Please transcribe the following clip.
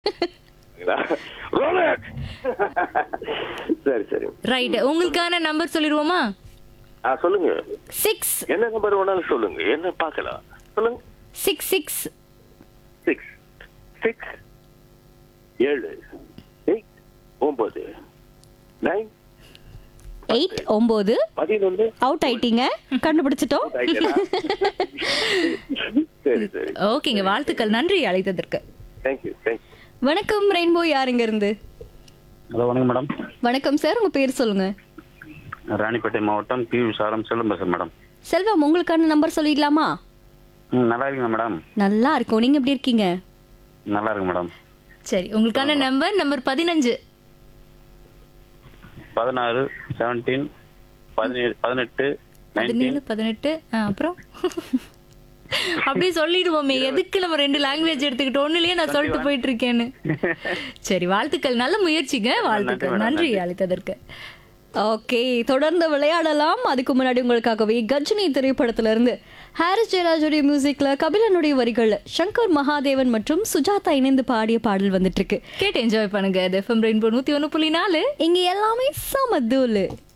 Rolex சரி சரி right உங்களுக்கான நம்பர் சொல்லிடுவோமா ஆ சொல்லுங்க சிக்ஸ் என்ன நம்பர் வேணாலும் சொல்லுங்க என்ன பார்க்கலாம் சொல்லுங்க சிக்ஸ் சிக்ஸ் சிக்ஸ் சிக்ஸ் ஏழு எயிட் ஒன்பது நைன் எயிட் ஒன்பது பதினொன்று அவுட் ஆயிட்டீங்க கண்டுபிடிச்சிட்டோம் சரி சரி ஓகேங்க வாழ்த்துக்கள் நன்றி அழைத்ததற்கு தேங்க்யூ தேங்க்யூ வணக்கம் ரெயின்போ யாருங்க இருந்து ஹலோ வணக்கம் மேடம் வணக்கம் சார் உங்க பேர் சொல்லுங்க ராணிப்பேட்டை மாவட்டம் பி விசாரம் செல்லும் பேசுறேன் மேடம் செல்வம் உங்களுக்கான நம்பர் சொல்லிடலாமா ம் நல்லா இருக்கீங்க மேடம் நல்லா இருக்கும் நீங்க எப்படி இருக்கீங்க நல்லா இருக்கு மேடம் சரி உங்களுக்கான நம்பர் நம்பர் பதினஞ்சு பதினாறு செவன்டீன் பதினேழு பதினெட்டு பதினேழு நைன்டீன் பதினெட்டு ஆ, அப்புறம் அப்படியே சொல்லிடுவோமே எதுக்கு நம்ம ரெண்டு லாங்குவேஜ் எடுத்துக்கிட்டு ஒண்ணுலயே நான் சொல்லிட்டு போயிட்டு இருக்கேன்னு சரி வாழ்த்துக்கள் நல்ல முயற்சிங்க வாழ்த்துக்கள் நன்றி அழைத்ததற்கு ஓகே தொடர்ந்து விளையாடலாம் அதுக்கு முன்னாடி உங்களுக்காகவே கஜினி திரைப்படத்துல இருந்து ஹாரிஸ் ஜெயராஜுடைய மியூசிக்ல கபிலனுடைய வரிகள்ல சங்கர் மகாதேவன் மற்றும் சுஜாதா இணைந்து பாடிய பாடல் வந்துட்டு இருக்கு கேட்டு என்ஜாய் பண்ணுங்க எஃப்எம் ரெயின்போ நூத்தி ஒண்ணு புள்ளி நாலு இங்க எல்லாமே சமதூலு